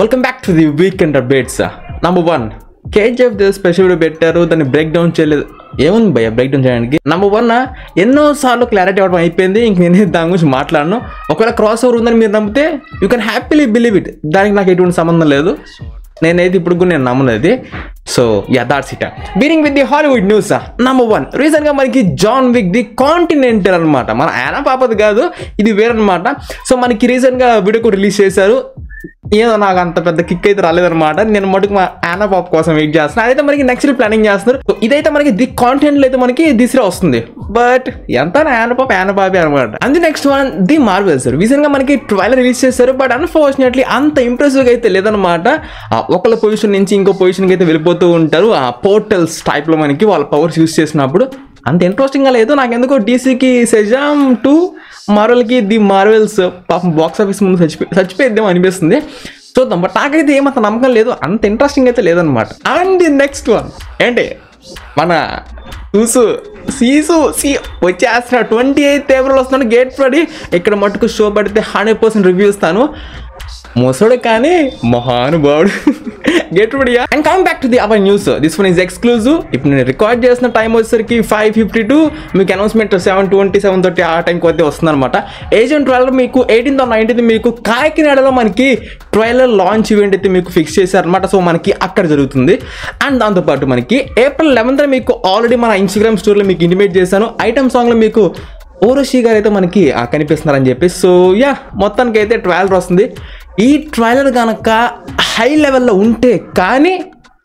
Welcome back to the weekend updates number one KGF special video పెట్టారు దాన్ని break down చేయలేదు ఏముంది భయ్య బ్రేక్ డౌన్ చేయడానికి నంబర్ వన్ ఎన్నో సార్లు క్లారిటీ అవ్వడం అయిపోయింది ఇంక నేను దాని గురించి మాట్లాడను ఒకవేళ క్రాస్ ఓవర్ ఉందని మీరు నమ్మితే you can happily believe it దానికి నాకు ఎటువంటి సంబంధం లేదు నేనైతే ఇప్పుడు కూడా నేను నమ్మలేదు so yeah that's it bearing with the Hollywood news number one recent గా మనకి జాన్ విక్ ది కాంటినెంటల్ అనమాట మన యానా పాపది కాదు ఇది వేరనమాట సో మనకి రీసెంట్ గా వీడియో కూడా రిలీజ్ చేశారు ఏదో నాకు అంత పెద్ద కిక్ అయితే రాలేదన్నమాట నేను మటుకు మా యానా పాప్ కోసం వెయిట్ చేస్తున్నాను అదైతే మనకి నెక్స్ట్ ప్లానింగ్ చేస్తున్నారు So, ఇదైతే మనకి ది కాంటెంట్ అయితే మనకి దిశలో వస్తుంది బట్ ఎంత యానా పాప్ యానా పాపే అనమాట and next one the Marvels recent గా మనకి ట్రైలర్ రిలీజ్ చేశారు బట్ అన్ఫార్చునేట్లీ అంత ఇంప్రెసివ్ గా అయితే లేదనమాట ఆ, ఒకళ్ళ పొజిషన్ నుంచి ఇంకో పొజిషన్కి అయితే వెళ్ళిపోతూ ఉంటారు ఆ పోర్టల్స్ టైప్ లో మనకి వాళ్ళ పవర్స్ యూస్ చేసినప్పుడు అంత ఇంట్రెస్టింగ్ గా లేదు నాకు ఎందుకో డీసీకి సెజామ్ టు మార్వెల్కి ది మార్వెల్స్ పాపం బాక్స్ ఆఫీస్ ముందు చచ్చిపోయి చచ్చిపోయిద్దాం అనిపిస్తుంది చూద్దాం బట్ నాకైతే ఏమంత నమ్మకం లేదు అంత ఇంట్రెస్టింగ్ అయితే లేదనమాట అండ్ ది నెక్స్ట్ వన్ ఏంటి మన చూసు సీసు సీ వచ్చేస్తున్నా ట్వంటీ ఎయిత్ ఏప్రిల్ వస్తున్నాను గేట్ పడి ఇక్కడ మటుకు షో పడితే హండ్రెడ్ పర్సెంట్ రివ్యూ ఇస్తాను మోసడు కానీ మహానుభావుడు గెట్ రెడీయా and come back to the our news this one is exclusive ఇప్పుడు నేను రికార్డ్ చేసిన టైం వచ్చేసరికి ఫైవ్ ఫిఫ్టీ టూ మీకు announcement seven twenty seven thirty ఆ టైంకి వస్తే వస్తుంది అనమాట ఏజెంట్ ట్రైలర్ మీకు ఎయిటీన్త్ నైన్టీన్త్ మీకు కాకినాడలో మనకి ట్రైలర్ లాంచ్ ఈవెంట్ అయితే మీకు ఫిక్స్ చేశారనమాట సో మనకి అక్కడ జరుగుతుంది అండ్ దాంతోపాటు మనకి ఏప్రిల్ లెవెన్త్ మీకు ఆల్రెడీ మన ఇన్స్టాగ్రామ్ స్టోర్లో మీకు ఇంటిమేట్ చేశాను ఐటమ్ సాంగ్లో మీకు ఓరోషి గారు అయితే మనకి ఆ, కనిపిస్తున్నారని చెప్పి సో యా మొత్తానికి అయితే ట్రయలర్ వస్తుంది ఈ ట్రైలర్ కనుక హై లెవెల్లో ఉంటే కానీ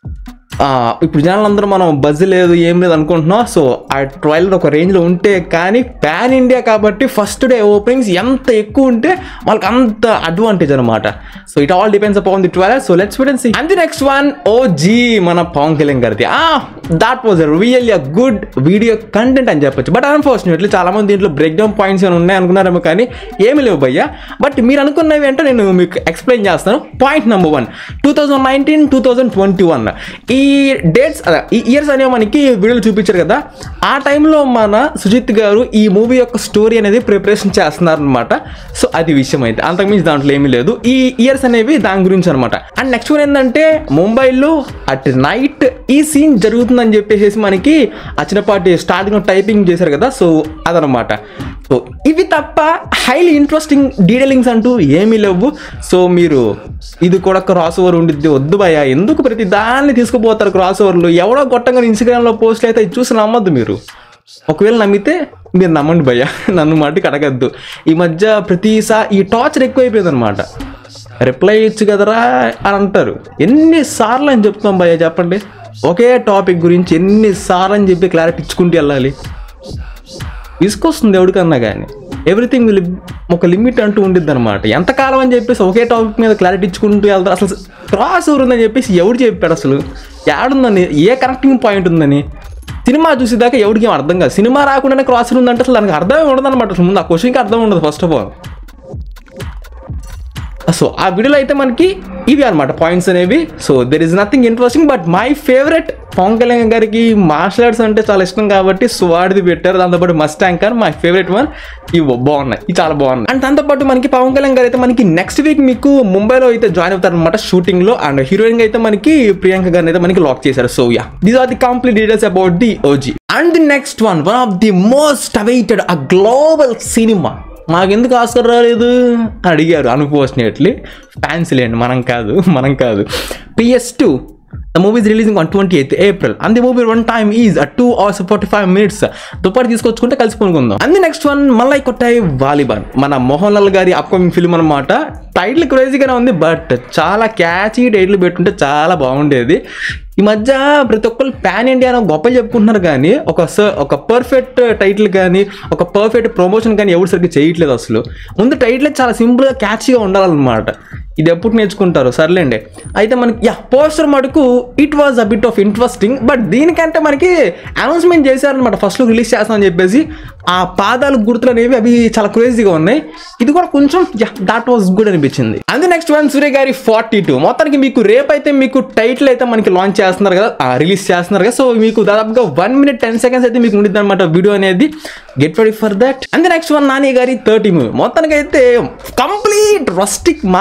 ఆ, ఇప్పుడు జనాలందరూ మనం బజ్ లేదు ఏం లేదు అనుకుంటున్నాం సో ఆ ట్రైలర్ ఒక రేంజ్లో ఉంటే కానీ పాన్ ఇండియా కాబట్టి ఫస్ట్ డే ఓపెనింగ్స్ ఎంత ఎక్కువ ఉంటే వాళ్ళకి అంత అడ్వాంటేజ్ అనమాట so it all depends upon the trailer so let's wait and see and the next one O G మన పవన్ కళ్యాణ్ గారిది uh that was really a good video content అని చెప్పొచ్చు బట్ అన్ఫార్చునేట్లీ చాలా మంది దీంట్లో బ్రేక్ డౌన్ పాయింట్స్ ఏమైనా ఉన్నాయి అనుకున్నారేమో కానీ ఏమి లేవు భయ్యా బట్ మీరు అనుకున్నవి ఏంటో నేను మీకు ఎక్స్ప్లెయిన్ చేస్తాను point number one two thousand nineteen two thousand twenty one ఈ డేట్స్ అదే ఈ ఇయర్స్ అనేవి మనకి వీడియోలు చూపించారు కదా ఆ టైంలో మన సుజిత్ గారు ఈ మూవీ యొక్క స్టోరీ అనేది ప్రిపరేషన్ చేస్తున్నారనమాట సో అది విషయం అయితే అంతకుమించి దాంట్లో ఏమీ లేదు ఈ ఇయర్స్ అనేవి దాని గురించి అనమాట అండ్ నెక్స్ట్ వన్ ఏంటంటే ముంబైలో అట్ నైట్ ఈ సీన్ జరుగుతుందని చెప్పేసి మనకి అచ్చినపాటి స్టార్టింగ్ టైపింగ్ చేశారు కదా సో అదనమాట సో ఇవి తప్ప హైలీ ఇంట్రెస్టింగ్ డీటెయిలింగ్స్ అంటూ ఏమీ లేవు సో మీరు ఇది కూడా క్రాస్ ఓవర్ ఉండిద్ది వద్దు భయ ఎందుకు ప్రతి దాన్ని తీసుకుపోతారు క్రాస్ ఓవర్లు ఎవడో గొట్టంగా ఇన్స్టాగ్రామ్లో పోస్ట్లు అయితే చూసి నమ్మద్దు మీరు ఒకవేళ నమ్మితే మీరు నమ్మండి భయ్య నన్ను మట్టుకు అడగద్దు ఈ మధ్య ప్రతిసారి ఈ టార్చర్ ఎక్కువైపోయింది అనమాట రిప్లై ఇచ్చు కదరా అని అంటారు ఎన్నిసార్లు అని చెప్తాం భయ్య చెప్పండి ఒకే టాపిక్ గురించి ఎన్నిసార్లు అని చెప్పి క్లారిటీ ఇచ్చుకుంటూ వెళ్ళాలి విసుకొస్తుంది ఎవరికన్నా కానీ ఎవ్రీథింగ్ ఒక లిమిట్ అంటూ ఉండిద్ది అనమాట ఎంతకాలం అని చెప్పేసి ఒకే టాపిక్ మీద క్లారిటీ ఇచ్చుకుంటూ వెళ్తారు అసలు క్రాస్ ఓవర్ ఉందని చెప్పేసి ఎవడు చెప్పాడు అసలు ఏడుందని ఏ కనెక్టింగ్ పాయింట్ ఉందని సినిమా చూసేదాకా ఎవరికి ఏం అర్థం కాదు సినిమా రాకుండానే క్రాస్ ఓవర్ ఉందంటే అసలు దానికి అర్థమే ఉండదు అనమాట అసలు ముందు ఆ క్వశ్చన్కి అర్థం ఉండదు ఫస్ట్ ఆఫ్ ఆల్ సో ఆ వీడియోలో అయితే మనకి ఇవి అనమాట పాయింట్స్ అనేవి so there is nothing interesting but my favourite Pavan Kalyan గారికి మార్షల్ ఆర్ట్స్ అంటే చాలా ఇష్టం కాబట్టి సో వాడిది పెట్టారు దాంతోపాటు must anchor my favourite one ఇవి బాగున్నాయి ఇవి చాలా బాగున్నాయి అండ్ దాంతోపాటు మనకి పవన్ కళ్యాణ్ గారు అయితే మనకి నెక్స్ట్ వీక్ మీకు ముంబైలో అయితే జాయిన్ అవుతారు అనమాట షూటింగ్ లో అండ్ హీరోయిన్ అయితే మనకి ప్రియాంక గారిని అయితే మనకి లాక్ చేశారు so yeah these are the complete details about the OG and the next one one of the most awaited a global సినిమా మాకెందుకు ఆస్కర్ రాలేదు అని అడిగారు అన్ఫార్చునేట్లీ ఫ్యాన్స్ లేండి మనం కాదు మనం కాదు PS two the movie is releasing on twenty eighth April and the movie run time is a two hours forty five minutes దుపాటి తీసుకొచ్చుకుంటే కలిసి పనుకుందాం అండ్ నెక్స్ట్ వన్ మళ్ళీ కొట్టాయి వాలీబాల్ మన మోహన్ లాల్ గారి అప్కమింగ్ ఫిల్మ్ అనమాట టైటిల్ క్రేజీగానే ఉంది బట్ చాలా క్యాచీ టైటిల్ పెట్టుంటే చాలా బాగుండేది ఈ మధ్య ప్రతి ఒక్కరు పాన్ ఇండియా అని గొప్ప చెప్పుకుంటున్నారు కానీ ఒక స- ఒక పర్ఫెక్ట్ టైటిల్ కానీ ఒక పర్ఫెక్ట్ ప్రమోషన్ కానీ ఎవరు సరిగ్గా చేయట్లేదు అసలు ముందు టైటిల్ చాలా సింపుల్గా క్యాచ్గా ఉండాలన్నమాట ఇది ఎప్పుడు నేర్చుకుంటారు సర్లేండి అయితే మనకి యా పోస్టర్ మటుకు it was a bit of interesting but దీనికంటే మనకి అనౌన్స్మెంట్ చేశారనమాట ఫస్ట్లో రిలీజ్ చేస్తామని చెప్పేసి ఆ పాదాలు గుర్తులు అనేవి అవి చాలా క్రేజీగా ఉన్నాయి ఇది కూడా కొంచెం యా దాట్ వాజ్ గుడ్ అనిపించింది అందు నెక్స్ట్ వన్ సూర్య గారి ఫార్టీ టూ మొత్తానికి మీకు రేపు అయితే మీకు టైటిల్ అయితే మనకి లాంచ్ చేస్తున్నారు కదా రిలీజ్ చేస్తున్నారు కదా సో మీకు దాదాపుగా వన్ మినిట్ టెన్ సెకండ్స్ అయితే మీకు ఉండిద్ది అనమాట వీడియో అనేది get ready for that and next one Nani గారి థర్టీ మూవీ మొత్తానికి అయితే కంప్లీట్ రస్టిక్ మాస్ తర్వాత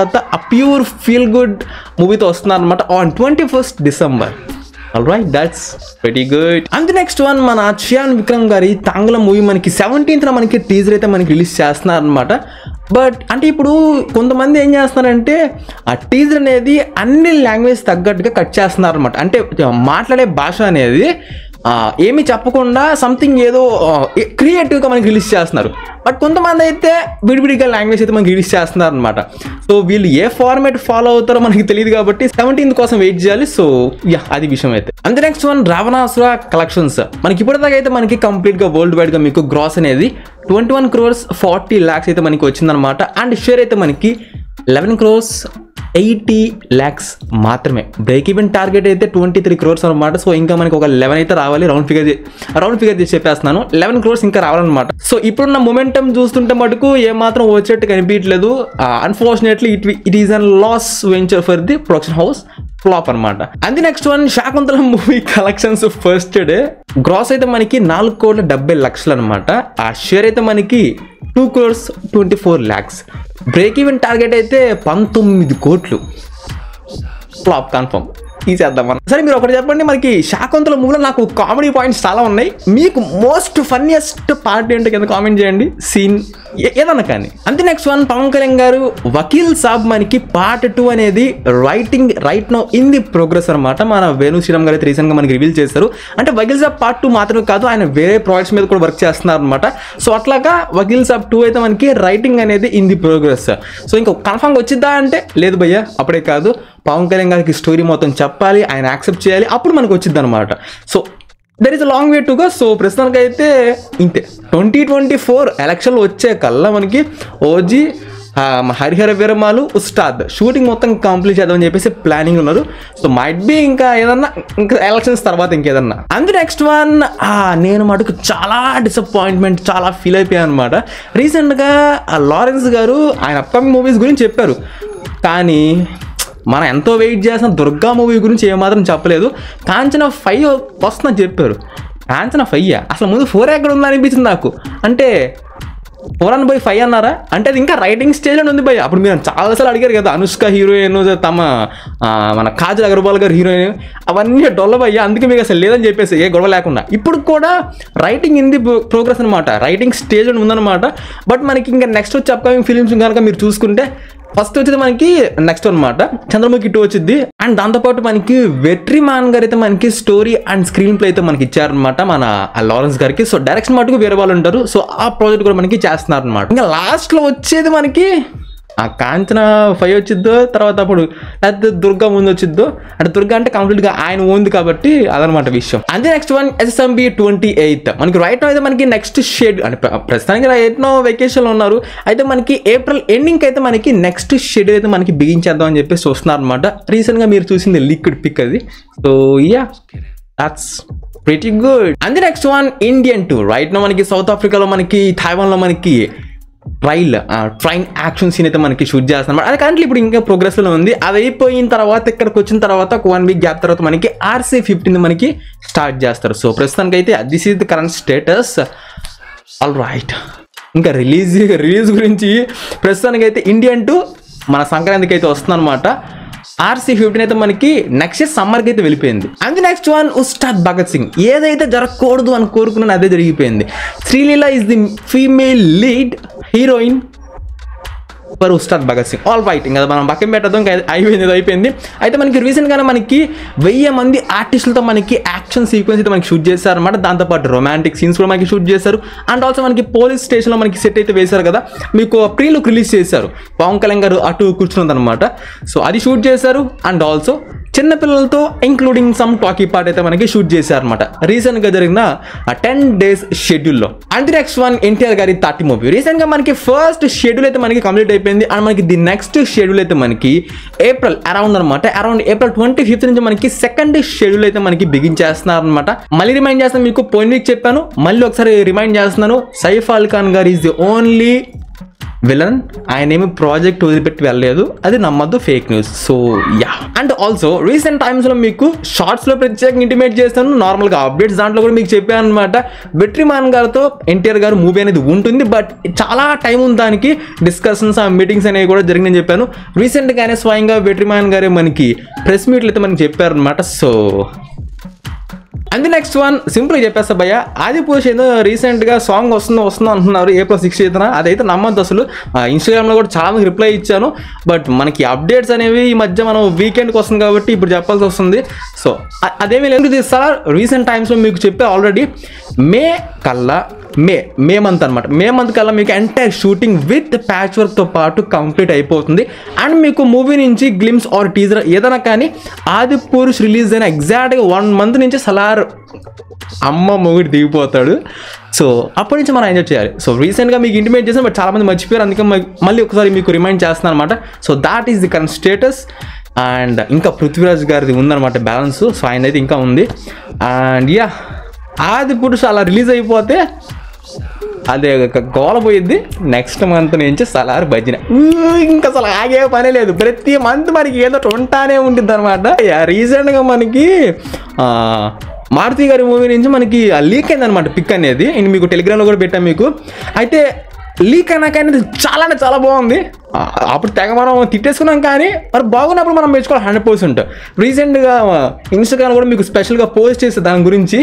తర్వాత ఆ ప్యూర్ ఫీల్ గుడ్ మూవీతో వస్తున్నారు అనమాట on twenty first December all right that's very good and next one మన చియాన్ విక్రమ్ గారి తాంగ్లం మూవీ మనకి సెవెంటీన్త్న మనకి టీజర్ అయితే మనకి రిలీజ్ చేస్తున్నారు అనమాట బట్ అంటే ఇప్పుడు కొంతమంది ఏం చేస్తున్నారంటే ఆ టీజర్ అనేది అన్ని లాంగ్వేజ్ తగ్గట్టుగా కట్ చేస్తున్నారు అనమాట అంటే మాట్లాడే భాష అనేది ఆ, ఏమీ చెప్పకుండా సంథింగ్ ఏదో క్రియేటివ్గా మనకి రిలీజ్ చేస్తున్నారు బట్ కొంతమంది అయితే విడివిడిగా లాంగ్వేజ్ అయితే మనకి రిలీజ్ చేస్తున్నారు అనమాట సో వీళ్ళు ఏ ఫార్మేట్ ఫాలో అవుతారో మనకి తెలియదు కాబట్టి సెవెంటీన్త్ కోసం వెయిట్ చేయాలి సో యా అది విషయం అయితే అంతే నెక్స్ట్ వన్ రావణాసుర కలెక్షన్స్ మనకి ఇప్పటిదాకా అయితే మనకి కంప్లీట్గా వరల్డ్ వైడ్గా మీకు గ్రాస్ అనేది twenty one crores forty lakhs అయితే మనకి వచ్చిందనమాట అండ్ షేర్ అయితే మనకి లెవెన్ క్రోర్స్ ఎయిటీ ల్యాక్స్ మాత్రమే బ్రేక్ ఈవెన్ టార్గెట్ అయితే ట్వంటీ త్రీ క్రోర్స్ అనమాట సో ఇంకా మనకి ఒక లెవెన్ అయితే రావాలి రౌండ్ ఫిగర్ రౌండ్ ఫిగర్ చేసి చెప్పేస్తున్నాను లెవెన్ క్రోర్స్ ఇంకా రావాలన్నమాట సో ఇప్పుడున్న మొమెంటం చూస్తుంటే మటుకు ఏమాత్రం వచ్చేట్టు కనిపించట్లేదు unfortunately it it is an loss venture for the production house flop అనమాట అంది next one Shaakuntalam movie collections first day gross అయితే మనకి నాలుగు కోట్ల డెబ్బై లక్షలు అనమాట ఆ షేర్ అయితే మనకి two crores twenty four lakhs break even target అయితే పంతొమ్మిది కోట్లు ఫ్లాప్ కన్ఫర్మ్ తీసేద్దాం మనం సరే మీరు ఒకటి చెప్పండి మనకి శాకుంతల మూవీలో నాకు కామెడీ పాయింట్స్ చాలా ఉన్నాయి మీకు మోస్ట్ ఫన్నీయెస్ట్ పార్ట్ ఏంటో కింద కామెంట్ చేయండి సీన్ ఏదన్నా కానీ అంతే నెక్స్ట్ వన్ పవన్ కళ్యాణ్ గారు వకీల్ సాబ్ మనకి పార్ట్ టూ అనేది writing right now in the progress అనమాట మన వేణు శ్రీరామ్ గారు అయితే రీసెంట్గా మనకి రివీల్ చేశారు అంటే వకీల్ సాబ్ పార్ట్ టూ మాత్రమే కాదు ఆయన వేరే ప్రాజెక్ట్స్ మీద కూడా వర్క్ చేస్తున్నారు అనమాట సో అట్లాగా వకీల్ సాబ్ టూ అయితే మనకి రైటింగ్ అనేది ఇన్ ది ప్రోగ్రెస్ సో ఇంకా కన్ఫామ్ వచ్చిద్దా అంటే లేదు భయ్య అప్పుడే కాదు పవన్ కళ్యాణ్ గారికి స్టోరీ మొత్తం చెప్పాలి ఆయన యాక్సెప్ట్ చేయాలి అప్పుడు మనకు వచ్చింది అనమాట so there is a long way to go so ప్రస్తుతానికి అయితే ఇంతే ట్వంటీ ట్వంటీ ఫోర్ ఎలక్షన్లు వచ్చే కల్లా మనకి ఓజీ ఆ, మా హరిహర వీరమాలు ఉస్తాద్ షూటింగ్ మొత్తం కంప్లీట్ చేద్దామని చెప్పేసి ప్లానింగ్ ఉన్నారు సో మైట్ బి ఇంకా ఏదన్నా ఇంకా ఎలక్షన్స్ తర్వాత ఇంకేదన్నా అందు నెక్స్ట్ వన్ నేను మటుకు చాలా డిసప్పాయింట్మెంట్ చాలా ఫీల్ అయిపోయాను అనమాట రీసెంట్గా లారెన్స్ గారు ఆయన అప్కమింగ్ మూవీస్ గురించి చెప్పారు కానీ మనం ఎంతో వెయిట్ చేసిన దుర్గా మూవీ గురించి ఏమాత్రం చెప్పలేదు కాంచన ఫైవ్ వస్తుందని చెప్పారు కాంచన ఫైవ్ అసలు ముందు ఫోర్ ఎక్కడ ఉందని అనిపించింది నాకు అంటే ఫోర్ అని పోయి ఫైవ్ అన్నారా అంటే అది ఇంకా రైటింగ్ స్టేజ్లో ఉంది భయ్ అప్పుడు మీరు చాలాసార్లు అడిగారు కదా అనుష్క హీరోయిన్ తమ ఆ, మన కాజల్ అగర్వాల్ గారు హీరోయిన్ అవన్నీ డొల్ల భయ్య అందుకే మీకు అసలు లేదని చెప్పేసి ఏ గొడవ లేకుండా ఇప్పుడు కూడా రైటింగ్ ఇన్ ది ప్రోగ్రెస్ అనమాట రైటింగ్ స్టేజ్ ఉందన్నమాట బట్ మనకి ఇంకా నెక్స్ట్ వచ్చే అప్కమింగ్ ఫిలిమ్స్ కనుక మీరు చూసుకుంటే ఫస్ట్ వచ్చేది మనకి నెక్స్ట్ అనమాట చంద్రముఖి టూ వచ్చింది అండ్ దాంతోపాటు మనకి వెట్రిమాన్ గారు అయితే మనకి స్టోరీ అండ్ స్క్రీన్ ప్లే అయితే మనకి ఇచ్చారనమాట మన ఆ లారెన్స్ గారికి సో డైరెక్షన్ మటుకు వేరే వాళ్ళు ఉంటారు సో ఆ ప్రాజెక్ట్ కూడా మనకి చేస్తున్నారు అనమాట ఇంకా లాస్ట్ లో వచ్చేది మనకి ఆ కాంచన ఫైవ్ వచ్చిద్దో తర్వాత అప్పుడు లేకపోతే దుర్గా ముందు వచ్చిద్దో అంటే దుర్గా అంటే కంప్లీట్ గా ఆయన ఉంది కాబట్టి అదనమాట విషయం అంతే next one SSMB twenty eighth మనకి రైట్ అయితే మనకి నెక్స్ట్ షెడ్యూల్ అంటే ప్ర- ప్రస్తుతానికి రైట్ నో వెకేషన్ ఉన్నారు అయితే మనకి ఏప్రిల్ ఎండింగ్ అయితే మనకి నెక్స్ట్ షెడ్యూల్ అయితే మనకి బిగించేద్దాం అని చెప్పేసి చూస్తున్నారు అనమాట రీసెంట్ గా మీరు చూసింది లిక్విడ్ పిక్ అది so yeah that's pretty good and next one Indian two right now మనకి సౌత్ ఆఫ్రికాలో మనకి థైవాన్ లో మనకి ట్రైల్ ట్రైన్ యాక్షన్ సీన్ అయితే మనకి షూట్ చేస్తున్నాం అది కరెంట్లీ ఇప్పుడు ఇంకా ప్రోగ్రెస్ లో ఉంది అది అయిపోయిన తర్వాత ఇక్కడికి వచ్చిన తర్వాత ఒక వన్ వీక్ గ్యాప్ తర్వాత మనకి ఆర్సీ ఫిఫ్టీన్ మనకి స్టార్ట్ చేస్తారు సో ప్రస్తుతానికి అయితే this is the current status all right ఇంకా రిలీజ్ రిలీజ్ గురించి ప్రస్తుతానికి అయితే ఇండియన్ టు మన సంక్రాంతికి అయితే వస్తుందన్నమాట ఆర్సీ ఫిఫ్టీన్ అయితే మనకి నెక్స్ట్ ఇయర్ సమ్మర్కి అయితే వెళ్ళిపోయింది and next one Ustaad Bhagat Singh ఏదైతే జరగకూడదు అని కోరుకున్నాను అదే జరిగిపోయింది Sreeleela is the female lead heroine for Ustaad Bhagat Singh all right ఇంకా మనం పక్కన పెట్టడం ఇంకా అయిపోయింది ఇది అయిపోయింది అయితే మనకి రీసెంట్గానే మనకి వెయ్యి మంది ఆర్టిస్టులతో మనకి యాక్షన్ సీక్వెన్స్ అయితే మనకి షూట్ చేశారు అనమాట దాంతోపాటు రొమాంటిక్ సీన్స్ కూడా మనకి షూట్ చేశారు అండ్ ఆల్సో మనకి పోలీస్ స్టేషన్లో మనకి సెట్ అయితే వేశారు కదా మీకు ప్రీ లుక్ రిలీజ్ చేశారు పవన్ కళ్యాణ్ గారు అటు కూర్చున్నది అనమాట సో అది షూట్ చేశారు అండ్ ఆల్సో చిన్న పిల్లలతో ఇంక్లూడింగ్ సమ్ టాకీ పార్ట్ అయితే మనకి షూట్ చేశారు అనమాట రీసెంట్ గా జరిగిన టెన్ డేస్ షెడ్యూల్ లో అండ్ నెక్స్ట్ వన్ ఎన్టీఆర్ గారి థర్టీ మూవీ రీసెంట్ గా మనకి ఫస్ట్ షెడ్యూల్ అయితే మనకి కంప్లీట్ అయిపోయింది అండ్ మనకి ది నెక్స్ట్ షెడ్యూల్ అయితే మనకి ఏప్రిల్ అరౌండ్ అనమాట అరౌండ్ ఏప్రిల్ ట్వంటీ ఫిఫ్త్ నుంచి మనకి సెకండ్ షెడ్యూల్ అయితే మనకి బిగించేస్తున్నారు అనమాట మళ్ళీ రిమైండ్ చేస్తాను మీకు పోయిన వీక్ చెప్పాను మళ్ళీ ఒకసారి రిమైండ్ చేస్తున్నాను సైఫ్ అల్ ఖాన్ గారు ఈజ్ ది ఓన్లీ విలన్ ఆయన ఏమి ప్రాజెక్ట్ వదిలిపెట్టి వెళ్ళలేదు అది నమ్మద్దు fake news so yeah and also recent టైమ్స్లో మీకు షార్ట్స్లో ప్రత్యేకంగా ఇంటిమేట్ చేస్తాను నార్మల్గా అప్డేట్స్ దాంట్లో కూడా మీకు చెప్పాను అనమాట వెట్రిమాన్ గారితో ఎన్టీఆర్ గారు మూవీ అనేది ఉంటుంది బట్ చాలా టైం ఉంది దానికి డిస్కషన్స్ ఆ మీటింగ్స్ అనేవి కూడా జరిగిందని చెప్పాను రీసెంట్గానే స్వయంగా వెట్రిమాన్ గారే మనకి ప్రెస్ మీట్లు అయితే మనకి చెప్పారనమాట సో అండ్ నెక్స్ట్ వన్ సింపుల్గా చెప్పేస్తా భయ్య ఆది పురుష్ ఏదో రీసెంట్గా సాంగ్ వస్తుందో వస్తుందో అంటున్నారు ఏప్రిల్ సిక్స్టీత్న అదైతే నమ్మద్దు అసలు ఆ, ఇన్స్టాగ్రామ్లో కూడా చాలా మంది రిప్లై ఇచ్చాను బట్ మనకి అప్డేట్స్ అనేవి ఈ మధ్య మనం వీకెండ్కి వస్తుంది కాబట్టి ఇప్పుడు చెప్పాల్సి వస్తుంది సో అ- అదేమీ లేదు తీస్తారా రీసెంట్ టైమ్స్లో మీకు చెప్పే ఆల్రెడీ మే కల్లా మే మే మంత్ అనమాట మే మంత్ కల్లా మీకు ఎంటైర్ షూటింగ్ విత్ ప్యాచ్ వర్క్తో పాటు కంప్లీట్ అయిపోతుంది అండ్ మీకు మూవీ నుంచి గ్లిమ్స్ ఆర్ టీజర్ ఏదైనా కానీ ఆది పురుష్ రిలీజ్ అయిన ఎగ్జాక్ట్గా వన్ మంత్ నుంచి సలార్ అమ్మ మొగుడు దిగిపోతాడు సో అప్పటి నుంచి మనం ఎంజాయ్ చేయాలి సో రీసెంట్గా మీకు ఇంటిమేట్ చేసాం బట్ చాలా మంది మర్చిపోయారు అందుకే మ- మళ్ళీ ఒకసారి మీకు రిమైండ్ చేస్తున్నాను అనమాట so that is the current status and ఇంకా పృథ్వీరాజ్ గారిది ఉందన్నమాట బ్యాలెన్స్ సో ఆయన అయితే ఇంకా ఉంది అండ్ యా ఆది పురుష్ అలా రిలీజ్ అయిపోతే అదే ఒక గోల పోయిద్ది నెక్స్ట్ మంత్ నుంచి సలార్ భజన ఊ, ఇంకా అసలు ఆగే పనే లేదు ప్రతి మంత్ మనకి ఏదో ఒకటి ఉంటానే ఉంటుంది అనమాట రీసెంట్గా మనకి ఆ, మారుతి గారి మూవీ నుంచి మనకి లీక్ అయిందనమాట పిక్ అనేది నేను మీకు టెలిగ్రామ్లో కూడా పెట్టాను మీకు అయితే లీక్ అయినా కానీ ఇది చాలా అంటే చాలా బాగుంది ఆ, అప్పుడు తెగ మనం తిట్టేసుకున్నాం కానీ మరి బాగున్నప్పుడు మనం మెచ్చుకోవాలి హండ్రెడ్ పర్సెంట్ రీసెంట్గా ఇన్స్టాగ్రామ్ కూడా మీకు స్పెషల్గా పోస్ట్ చేసే దాని గురించి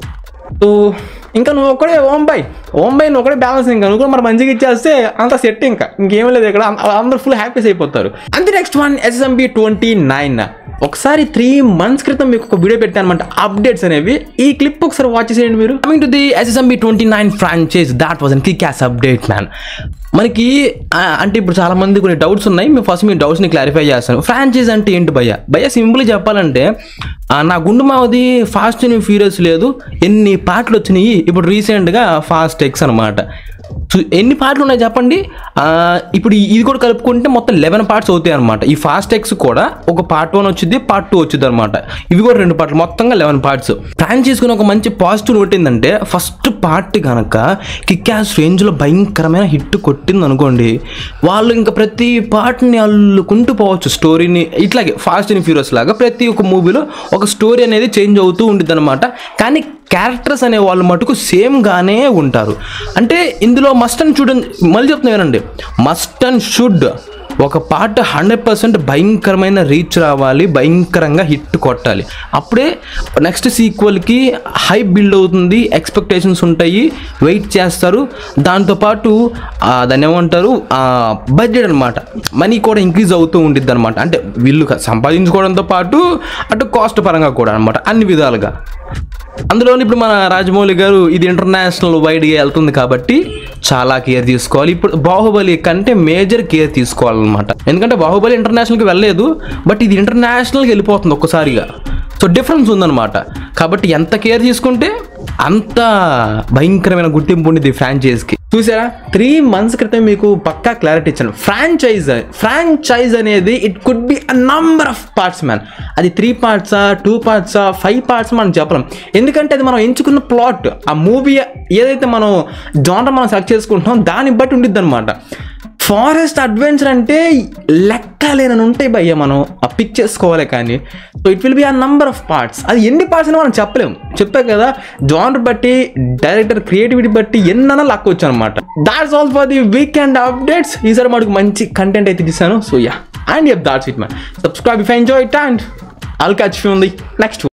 సో ఇంకా నువ్వు ఒకడే ఓం బై ఓం బై నువ్వు ఒకడే బ్యాలెన్స్ ఇంకా నువ్వు కూడా మరి మంచిగా ఇచ్చేస్తే అంత సెట్ ఇంకా ఇంకేం లేదు ఇక్కడ అం- అందరూ ఫుల్ హ్యాపీస్ అయిపోతారు అంతే next one SSMB twenty nine ఒకసారి త్రీ మంత్స్ క్రితం మీకు ఒక వీడియో పెట్టాను అనమాట అప్డేట్స్ అనేవి ఈ క్లిప్ ఒకసారి వాచ్ చేసేయండి మీరు coming to the SSMB twenty nine franchise that was a kick ass update man మనకి ఆ, అంటే ఇప్పుడు చాలా మంది కొన్ని డౌట్స్ ఉన్నాయి మేము ఫస్ట్ మీ డౌట్స్ని క్లారిఫై చేస్తాను ఫ్రాంచైజ్ అంటే ఏంటి భయ్య భయ్య సింపుల్గా చెప్పాలంటే ఆ, నా గుండు మావది ఫాస్ట్ అండ్ ఫ్యూరియస్ లేదు ఎన్ని పాటలు వచ్చినాయి ఇప్పుడు రీసెంట్గా ఫాస్ట్ ఎక్స్ అనమాట సో ఎన్ని పాటలు ఉన్నాయి చెప్పండి ఆ, ఇప్పుడు ఈ- ఇది కూడా కలుపుకుంటే మొత్తం లెవెన్ పార్ట్స్ అవుతాయి అనమాట ఈ ఫాస్ట్ ఎక్స్ కూడా ఒక పార్ట్ వన్ వచ్చింది పార్ట్ టూ వచ్చింది అనమాట ఇవి కూడా రెండు పార్ట్లు మొత్తంగా లెవెన్ పార్ట్స్ ప్లాన్ చేసుకుని ఒక మంచి పాజిటివ్ నోట్ ఏంటంటే ఫస్ట్ పార్ట్ కనుక కిక్యాస్ రేంజ్లో భయంకరమైన హిట్ కొట్టింది అనుకోండి వాళ్ళు ఇంకా ప్రతి పార్ట్ని అల్లుకుంటూ పోవచ్చు స్టోరీని ఇట్లాగే ఫాస్ట్ అండ్ ఫ్యూరియస్ లాగా ప్రతి ఒక్క మూవీలో ఒక స్టోరీ అనేది చేంజ్ అవుతూ ఉంటుంది అనమాట కానీ క్యారెక్టర్స్ అనే వాళ్ళు మటుకు సేమ్ గానే ఉంటారు అంటే ఇందులో మస్ట్ అండ్ షుడ్ మళ్ళీ చెప్తున్నా వినండి మస్ట్ అండ్ షుడ్ ఒక పాట హండ్రెడ్ పర్సెంట్ భయంకరమైన రీచ్ రావాలి భయంకరంగా హిట్ కొట్టాలి అప్పుడే నెక్స్ట్ సీక్వల్కి హై బిల్డ్ అవుతుంది ఎక్స్పెక్టేషన్స్ ఉంటాయి వెయిట్ చేస్తారు దాంతోపాటు ఆ, దాన్ని ఏమంటారు బడ్జెట్ అనమాట మనీ కూడా ఇంక్రీజ్ అవుతూ ఉంటుంది అనమాట అంటే వీళ్ళు సంపాదించుకోవడంతో పాటు అటు కాస్ట్ పరంగా కూడా అనమాట అన్ని విధాలుగా అందులో ఇప్పుడు మన రాజమౌళి గారు ఇది ఇంటర్నేషనల్ వైడ్గా వెళ్తుంది కాబట్టి చాలా కేర్ తీసుకోవాలి ఇప్పుడు బాహుబలి కంటే మేజర్ కేర్ తీసుకోవాలన్నమాట ఎందుకంటే బాహుబలి ఇంటర్నేషనల్కి వెళ్ళలేదు బట్ ఇది ఇంటర్నేషనల్కి వెళ్ళిపోతుంది ఒక్కసారిగా సో డిఫరెన్స్ ఉందన్నమాట కాబట్టి ఎంత కేర్ తీసుకుంటే అంత భయంకరమైన గుర్తింపు ఉండేది ఫ్రాంచైజ్కి చూసారా త్రీ మంత్స్ క్రితం మీకు పక్కా క్లారిటీ ఇచ్చాను ఫ్రాంచైజ్ ఫ్రాంచైజ్ అనేది it could be a number of parts man అది త్రీ పార్ట్సా టూ పార్ట్సా ఫైవ్ పార్ట్స్ మనం చెప్పలేం ఎందుకంటే అది మనం ఎంచుకున్న ప్లాట్ ఆ మూవీ ఏదైతే మనం జానర్ మనం సెలెక్ట్ చేసుకుంటున్నాం దాన్ని బట్టి ఉండిద్ది అనమాట ఫారెస్ట్ అడ్వెంచర్ అంటే లెక్క లేనని ఉంటాయి భయ్య మనం ఆ పిక్ చేసుకోవాలి కానీ so it will be a number of parts అది ఎన్ని పార్ట్స్ అని మనం చెప్పలేము చెప్పా కదా జానర్ బట్టి డైరెక్టర్ క్రియేటివిటీ బట్టి ఎన్నైనా లక్కొచ్చు అనమాట that's all for the weekend updates ఈసారి మనకు మంచి కంటెంట్ అయితే తీసాను so yeah and yup that's it man subscribe if enjoy it and I'll catch you on the next one.